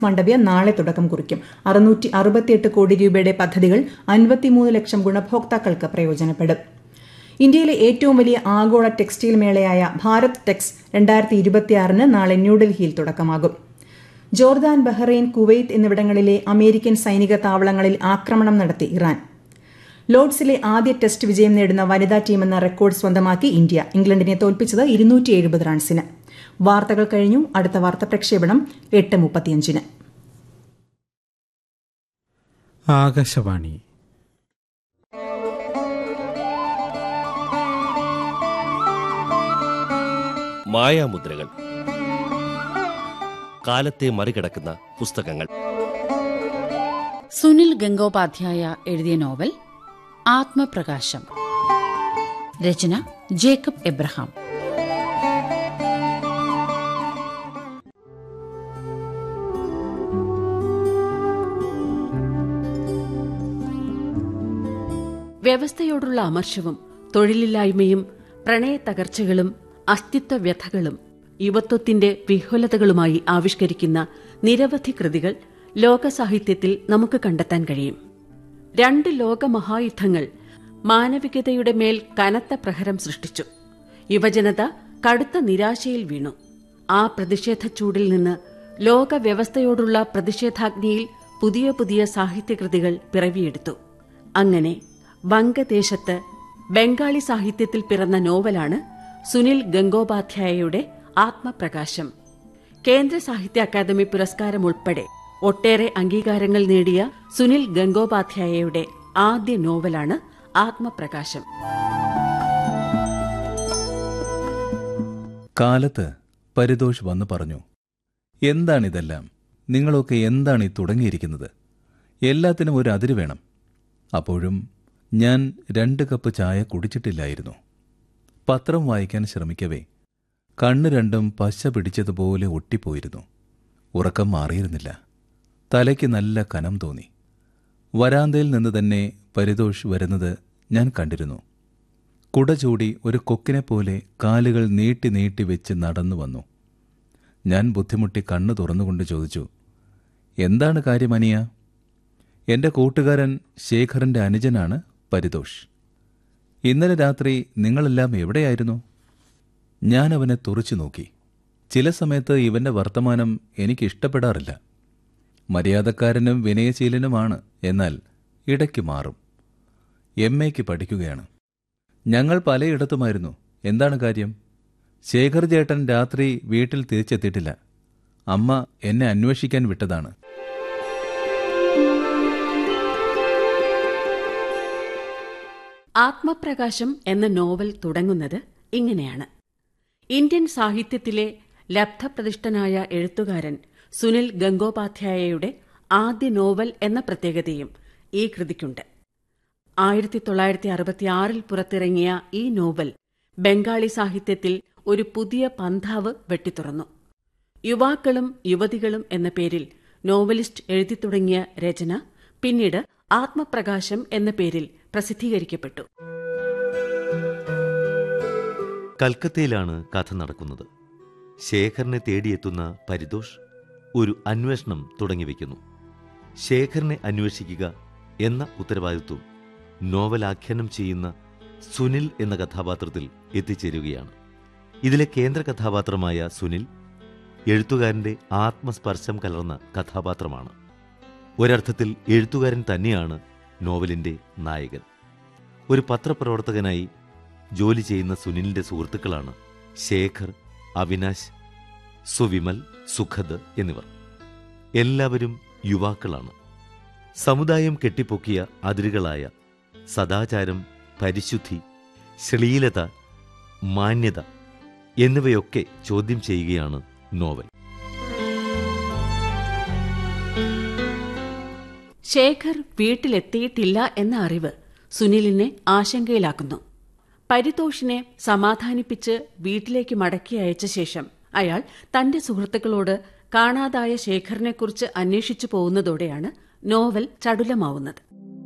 മണ്ഡവ്യ നാളെ തുടക്കം കുറിക്കും അറുന്നൂറ്റി അറുപത്തിയെട്ട് കോടി രൂപയുടെ പദ്ധതികൾ അൻപത്തിമൂന്ന് ലക്ഷം ഗുണഭോക്താക്കൾക്ക് പ്രയോജനപ്പെടും ഇന്ത്യയിലെ ഏറ്റവും വലിയ ആഗോള ടെക്സ്റ്റൈൽ മേളയായ ഭാരത് ടെക്സ് രണ്ടായിരത്തി ഇരുപത്തിയാറിന് നാളെ ന്യൂഡൽഹിയിൽ തുടക്കമാകും ജോർദാൻ ബഹ്റൈൻ കുവൈത്ത് എന്നിവിടങ്ങളിലെ അമേരിക്കൻ സൈനിക താവളങ്ങളിൽ ആക്രമണം നടത്തി ഇറാൻ ലോർഡ്സിലെ ആദ്യ ടെസ്റ്റ് വിജയം നേടുന്ന വനിതാ ടീമെന്ന റെക്കോർഡ് സ്വന്തമാക്കി ഇന്ത്യ ഇംഗ്ലണ്ടിനെ തോൽപ്പിച്ചത് ഇരുന്നൂറ്റി എഴുപത് റൺസിന് വാർത്തകൾ കഴിഞ്ഞു അടുത്ത വാർത്ത പ്രക്ഷേപണം എട്ട് മുപ്പത്തിയഞ്ചിന് ആകാശവാണി മായാമുദ്രകൾ കാലത്തെ മറികടക്കുന്ന പുസ്തകങ്ങൾ സുനിൽ ഗംഗോപാധ്യായ എഴുതിയ നോവൽ ആത്മപ്രകാശം രചന ജേക്കബ് എബ്രഹാം വ്യവസ്ഥയോടുള്ള അമർഷവും തൊഴിലില്ലായ്മയും പ്രണയത്തകർച്ചകളും അസ്തിത്വ വ്യഥകളും യുവത്വത്തിന്റെ വിഹുലതകളുമായി ആവിഷ്കരിക്കുന്ന നിരവധി കൃതികൾ ലോകസാഹിത്യത്തിൽ നമുക്ക് കണ്ടെത്താൻ കഴിയും രണ്ട് ലോകമഹായുദ്ധങ്ങൾ മാനവികതയുടെ മേൽ കനത്ത പ്രഹരം സൃഷ്ടിച്ചു യുവജനത കടുത്ത നിരാശയിൽ വീണു ആ പ്രതിഷേധ ചൂടിൽ നിന്ന് ലോകവ്യവസ്ഥയോടുള്ള പ്രതിഷേധാഗ്നിയിൽ പുതിയ പുതിയ സാഹിത്യകൃതികൾ പിറവിയെടുത്തു അങ്ങനെ വംഗദേശത്ത് ബംഗാളി സാഹിത്യത്തിൽ പിറന്ന നോവലാണ് സുനിൽ ഗംഗോപാധ്യായയുടെ ആത്മപ്രകാശം കേന്ദ്ര സാഹിത്യ അക്കാദമി പുരസ്കാരം ഉൾപ്പെടെ ഒട്ടേറെ അംഗീകാരങ്ങൾ നേടിയ സുനിൽ ഗംഗോപാധ്യായയുടെ ആദ്യ നോവലാണ് ആത്മപ്രകാശം കാലത്ത് പരിതോഷ് വന്നു പറഞ്ഞു എന്താണിതെല്ലാം നിങ്ങളൊക്കെ എന്താണ് ഈ തുടങ്ങിയിരിക്കുന്നത് എല്ലാത്തിനും ഒരു അതിര് വേണം അപ്പോഴും ഞാൻ രണ്ട് കപ്പ് ചായ കുടിച്ചിട്ടില്ലായിരുന്നു പത്രം വായിക്കാൻ ശ്രമിക്കവേ കണ്ണ് രണ്ടും പശ പിടിച്ചതുപോലെ ഒട്ടിപ്പോയിരുന്നു ഉറക്കം മാറിയിരുന്നില്ല തലയ്ക്ക് നല്ല കനം തോന്നി വരാന്തയിൽ നിന്ന് തന്നെ പരിതോഷ് വരുന്നത് ഞാൻ കണ്ടിരുന്നു കുട ചൂടി ഒരു കൊക്കിനെപ്പോലെ കാലുകൾ നീട്ടി നീട്ടി വെച്ച് നടന്നു വന്നു ഞാൻ ബുദ്ധിമുട്ടി കണ്ണു തുറന്നുകൊണ്ട് ചോദിച്ചു എന്താണ് കാര്യം അനിയ എന്റെ കൂട്ടുകാരൻ ശേഖറിന്റെ അനുജനാണ് പരിതോഷ് ഇന്നലെ രാത്രി നിങ്ങളെല്ലാം എവിടെയായിരുന്നു ഞാൻ അവനെ തുറച്ചു നോക്കി ചില സമയത്ത് ഇവന്റെ വർത്തമാനം എനിക്ക് ഇഷ്ടപ്പെടാറില്ല മര്യാദക്കാരനും വിനയശീലനുമാണ് എന്നാൽ ഇടയ്ക്ക് മാറും എം എക്ക് പഠിക്കുകയാണ് ഞങ്ങൾ പലയിടത്തുമായിരുന്നു എന്താണ് കാര്യം ശേഖർ ചേട്ടൻ രാത്രി വീട്ടിൽ തിരിച്ചെത്തിയിട്ടില്ല അമ്മ എന്നെ അന്വേഷിക്കാൻ വിട്ടതാണ് ആത്മപ്രകാശം എന്ന നോവൽ തുടങ്ങുന്നത് ഇങ്ങനെയാണ് ഇന്ത്യൻ സാഹിത്യത്തിലെ ലബ്ധപ്രതിഷ്ഠനായ എഴുത്തുകാരൻ സുനിൽ ഗംഗോപാധ്യായയുടെ ആദ്യ നോവൽ എന്ന പ്രത്യേകതയും ഈ കൃതിക്കുണ്ട് ആയിരത്തി തൊള്ളായിരത്തി അറുപത്തിയാറിൽ പുറത്തിറങ്ങിയ ഈ നോവൽ ബംഗാളി സാഹിത്യത്തിൽ ഒരു പുതിയ പന്ഥാവ് വെട്ടിത്തുറന്നു യുവാക്കളും യുവതികളും എന്ന പേരിൽ നോവലിസ്റ്റ് എഴുതി തുടങ്ങിയ രചന പിന്നീട് ആത്മപ്രകാശം എന്ന പേരിൽ പ്രസിദ്ധീകരിക്കപ്പെട്ടു കൽക്കത്തയിലാണ് കഥ നടക്കുന്നത് ശേഖറിനെ തേടിയെത്തുന്ന പരിതോഷ് ഒരു അന്വേഷണം തുടങ്ങിവെക്കുന്നു ശേഖറിനെ അന്വേഷിക്കുക എന്ന ഉത്തരവാദിത്വം നോവലാഖ്യാനം ചെയ്യുന്ന സുനിൽ എന്ന കഥാപാത്രത്തിൽ എത്തിച്ചേരുകയാണ് ഇതിലെ കേന്ദ്ര കഥാപാത്രമായ സുനിൽ എഴുത്തുകാരന്റെ ആത്മസ്പർശം കലർന്ന കഥാപാത്രമാണ് ഒരർത്ഥത്തിൽ എഴുത്തുകാരൻ തന്നെയാണ് നോവലിന്റെ നായകൻ ഒരു പത്രപ്രവർത്തകനായി ജോലി ചെയ്യുന്ന സുനിലിന്റെ സുഹൃത്തുക്കളാണ് ശേഖർ അവിനാശ് സുവിമൽ സുഖദ് എന്നിവർ എല്ലാവരും യുവാക്കളാണ് സമുദായം കെട്ടിപ്പൊക്കിയ അതിരുകളായ സദാചാരം പരിശുദ്ധി ശ്ലീലത മാന്യത എന്നിവയൊക്കെ ചോദ്യം ചെയ്യുകയാണ് നോവൽ ശേഖർ വീട്ടിലെത്തിയിട്ടില്ല എന്ന അറിവ് സുനിലിനെ ആശങ്കയിലാക്കുന്നു പരിതോഷിനെ സമാധാനിപ്പിച്ച് വീട്ടിലേക്ക് മടക്കി അയച്ച ശേഷം അയാൾ തന്റെ സുഹൃത്തുക്കളോട് കാണാതായ ശേഖറിനെക്കുറിച്ച് അന്വേഷിച്ചു പോകുന്നതോടെയാണ് നോവൽ ചടുലമാവുന്നത്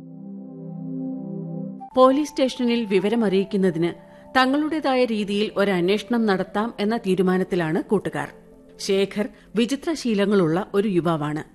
പോലീസ് സ്റ്റേഷനിൽ വിവരമറിയിക്കുന്നതിന് തങ്ങളുടേതായ രീതിയിൽ ഒരു അന്വേഷണം നടത്താം എന്ന തീരുമാനത്തിലാണ് കൂട്ടുകാർ ശേഖർ വിചിത്രശീലങ്ങളുള്ള ഒരു യുവാവാണ്